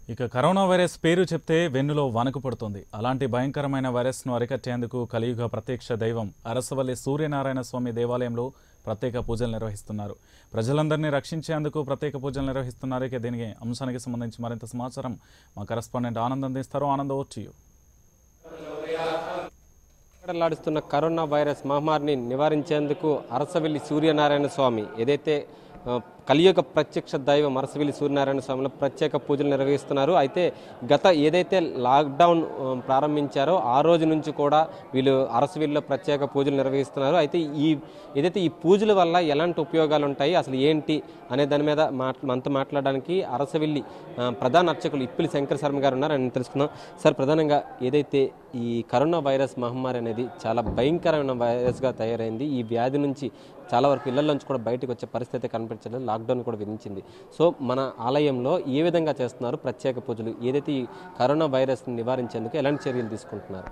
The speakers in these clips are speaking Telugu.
ఇక కరోనా వైరస్ పేరు చెప్తే వెన్నులో వణుకు పడుతుంది అలాంటి భయంకరమైన వైరస్ను అరికట్టేందుకు కలియుగ ప్రత్యక్ష దైవం అరసవల్లి సూర్యనారాయణ స్వామి దేవాలయంలో ప్రత్యేక పూజలు నిర్వహిస్తున్నారు ప్రజలందరినీ రక్షించేందుకు ప్రత్యేక పూజలు నిర్వహిస్తున్నారు ఇక దీనికి అంశానికి సంబంధించి మరింత సమాచారం మా కరెస్పాండెంట్ ఆనంద్ అందిస్తారు ఆనంద్ ఓర్చియు కడలాడుస్తున్న కరోనా వైరస్ మహమ్మారిని నివారించేందుకు అరసవెల్లి సూర్యనారాయణ స్వామి ఏదైతే ఆ, కలియుగ ప్రత్యక్ష దైవం అరసవెల్లి సూర్యనారాయణ స్వామిలో ప్రత్యేక పూజలు నిర్వహిస్తున్నారు అయితే గత ఏదైతే లాక్డౌన్ ఆ, ప్రారంభించారో ఆ రోజు నుంచి కూడా వీళ్ళు అరసవెల్లిలో ప్రత్యేక పూజలు నిర్వహిస్తున్నారు అయితే ఈ ఏదైతే ఈ పూజల వల్ల ఎలాంటి ఉపయోగాలు ఉంటాయి అసలు ఏంటి అనే దాని మీద మాట్ మనతో మాట్లాడడానికి అరసవెల్లి ఆ, ప్రధాన అర్చకులు ఇప్పిలి శంకర్ శర్మ గారు ఉన్నారు అని తెలుసుకుందాం సార్ ప్రధానంగా ఏదైతే ఈ కరోనా వైరస్ మహమ్మారి అనేది చాలా భయంకరమైన వైరస్గా తయారైంది ఈ వ్యాధి నుంచి చాలా వరకు ఇళ్ల నుంచి కూడా బయటకు వచ్చే పరిస్థితి కనిపించలేదు లాక్డౌన్ కూడా విధించింది సో మన ఆలయంలో ఏ విధంగా చేస్తున్నారు ప్రత్యేక పూజలు ఏదైతే ఈ కరోనా వైరస్ని నివారించేందుకు ఎలాంటి చర్యలు తీసుకుంటున్నారు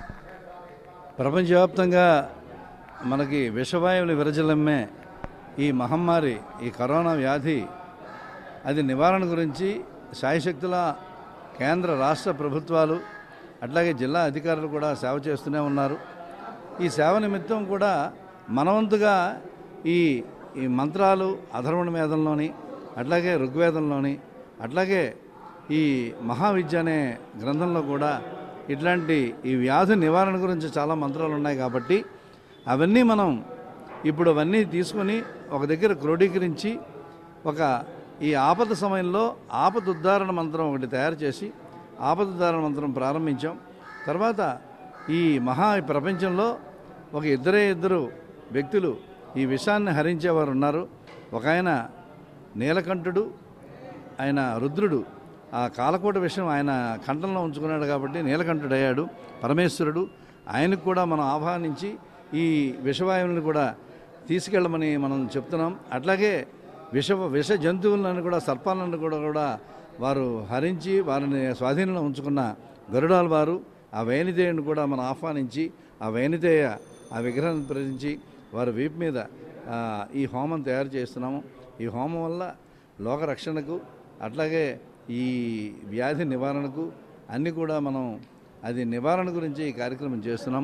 ప్రపంచవ్యాప్తంగా మనకి విషవాయువులు విరజలమ్మే ఈ మహమ్మారి ఈ కరోనా వ్యాధి అది నివారణ గురించి శాయశక్తుల కేంద్ర రాష్ట్ర ప్రభుత్వాలు అట్లాగే జిల్లా అధికారులు కూడా సేవ చేస్తూనే ఉన్నారు ఈ సేవ నిమిత్తం కూడా మనవంతుగా ఈ ఈ మంత్రాలు అధర్వణ వేదంలోని అట్లాగే ఋగ్వేదంలోని అట్లాగే ఈ మహావిద్య అనే గ్రంథంలో కూడా ఇట్లాంటి ఈ వ్యాధి నివారణ గురించి చాలా మంత్రాలు ఉన్నాయి కాబట్టి అవన్నీ మనం ఇప్పుడు అవన్నీ తీసుకొని ఒక దగ్గర క్రోడీకరించి ఒక ఈ ఆపద సమయంలో ఆపద ఉద్ధారణ మంత్రం ఒకటి తయారు చేసి ఆపద ఉద్ధారణ మంత్రం ప్రారంభించాం తర్వాత ఈ మహా ఈ ప్రపంచంలో ఒక ఇద్దరే ఇద్దరు వ్యక్తులు ఈ విషాన్ని హరించేవారు ఉన్నారు ఒక ఆయన నీలకంఠుడు ఆయన రుద్రుడు ఆ కాలకోట విషయం ఆయన కంఠంలో ఉంచుకున్నాడు కాబట్టి నీలకంఠుడయ్యాడు పరమేశ్వరుడు ఆయనకు కూడా మనం ఆహ్వానించి ఈ విషవాయువులను కూడా తీసుకెళ్ళమని మనం చెప్తున్నాం అట్లాగే విష విష జంతువులను కూడా సర్పాలను కూడా కూడా వారు హరించి వారిని స్వాధీనంలో ఉంచుకున్న గరుడాల వారు ఆ వేణిదేయుని కూడా మనం ఆహ్వానించి ఆ వేణిదేయ ఆ విగ్రహాన్ని ప్రతించి వారి వీపు మీద ఆ, ఈ హోమం తయారు చేస్తున్నాము ఈ హోమం వల్ల లోక రక్షణకు అట్లాగే ఈ వ్యాధి నివారణకు అన్నీ కూడా మనం అది నివారణ గురించి ఈ కార్యక్రమం చేస్తున్నాం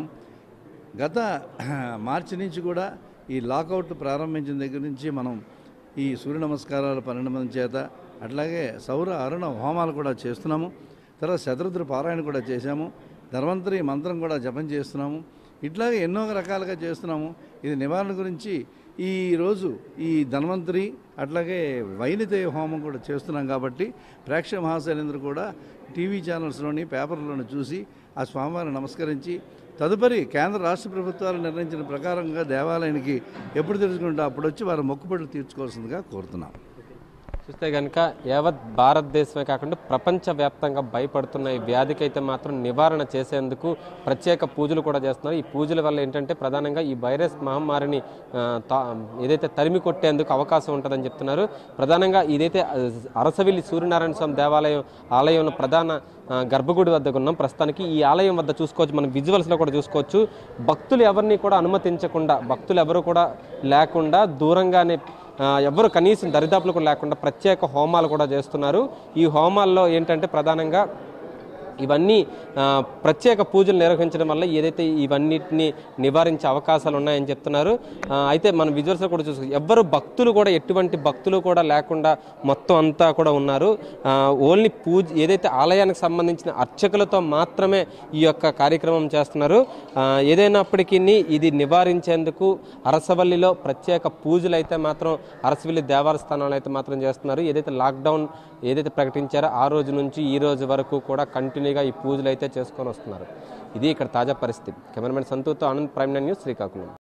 గత మార్చి నుంచి కూడా ఈ లాకౌట్ ప్రారంభించిన దగ్గర నుంచి మనం ఈ సూర్య నమస్కారాలు పన్నెండు మంది చేత అట్లాగే సౌర అరుణ హోమాలు కూడా చేస్తున్నాము తర్వాత శతరుద్ర పారాయణ కూడా చేశాము ధన్వంతరి మంత్రం కూడా జపం చేస్తున్నాము ఇట్లాగే ఎన్నో రకాలుగా చేస్తున్నాము ఇది నివారణ గురించి ఈ రోజు ఈ ధన్వంతరి అట్లాగే వైనితేయ హోమం కూడా చేస్తున్నాం కాబట్టి ప్రేక్షక మహాశైలేంద్ర కూడా టీవీ ఛానల్స్లోని పేపర్లోని చూసి ఆ స్వామివారిని నమస్కరించి తదుపరి కేంద్ర రాష్ట్ర ప్రభుత్వాలు నిర్ణయించిన ప్రకారంగా దేవాలయానికి ఎప్పుడు తెలుసుకుంటే అప్పుడు వచ్చి వారి మొక్కుబడులు తీర్చుకోవాల్సిందిగా కోరుతున్నాం చూస్తే కనుక యావత్ భారతదేశమే కాకుండా ప్రపంచవ్యాప్తంగా భయపడుతున్న ఈ వ్యాధికి అయితే మాత్రం నివారణ చేసేందుకు ప్రత్యేక పూజలు కూడా చేస్తున్నారు ఈ పూజల వల్ల ఏంటంటే ప్రధానంగా ఈ వైరస్ మహమ్మారిని ఆ, తా- ఏదైతే తరిమి కొట్టేందుకు అవకాశం ఉంటుందని చెప్తున్నారు ప్రధానంగా ఇదైతే ఆ, అరసవిల్లి సూర్యనారాయణ స్వామి దేవాలయం ఆలయంలో ప్రధాన ఆ, గర్భగుడి వద్దకు ఉన్నాం ప్రస్తుతానికి ఈ ఆలయం వద్ద చూసుకోవచ్చు మనం విజువల్స్లో కూడా చూసుకోవచ్చు భక్తులు ఎవరిని కూడా అనుమతించకుండా భక్తులు ఎవరు కూడా లేకుండా దూరంగానే ఆ, ఎవ్వరు కనీసం దరిదాపులు కూడా లేకుండా ప్రత్యేక హోమాలు కూడా చేస్తున్నారు ఈ హోమాల్లో ఏంటంటే ప్రధానంగా ఇవన్నీ ఆ, ప్రత్యేక పూజలు నిర్వహించడం వల్ల ఏదైతే ఇవన్నిటిని నివారించే అవకాశాలు ఉన్నాయని చెప్తున్నారు ఆ, అయితే మనం విజువల్స్ కూడా చూసుకో ఎవ్వరు భక్తులు కూడా ఎటువంటి భక్తులు కూడా లేకుండా మొత్తం అంతా కూడా ఉన్నారు ఆ, ఓన్లీ పూజ ఏదైతే ఆలయానికి సంబంధించిన అర్చకులతో మాత్రమే ఈ యొక్క కార్యక్రమం చేస్తున్నారు ఆ, ఏదైనప్పటికీ ఇది నివారించేందుకు అరసవల్లిలో ప్రత్యేక పూజలు అయితే మాత్రం అరసవల్లి దేవస్థానాలు అయితే మాత్రం చేస్తున్నారు ఏదైతే లాక్డౌన్ ఏదైతే ప్రకటించారో ఆ రోజు నుంచి ఈ రోజు వరకు కూడా కంటిన్యూగా ఈ పూజలు అయితే చేసుకొని వస్తున్నారు ఇది ఇక్కడ తాజా పరిస్థితి కెమెరామెన్ సంతూర్తో Anand prime nine news Srikakulam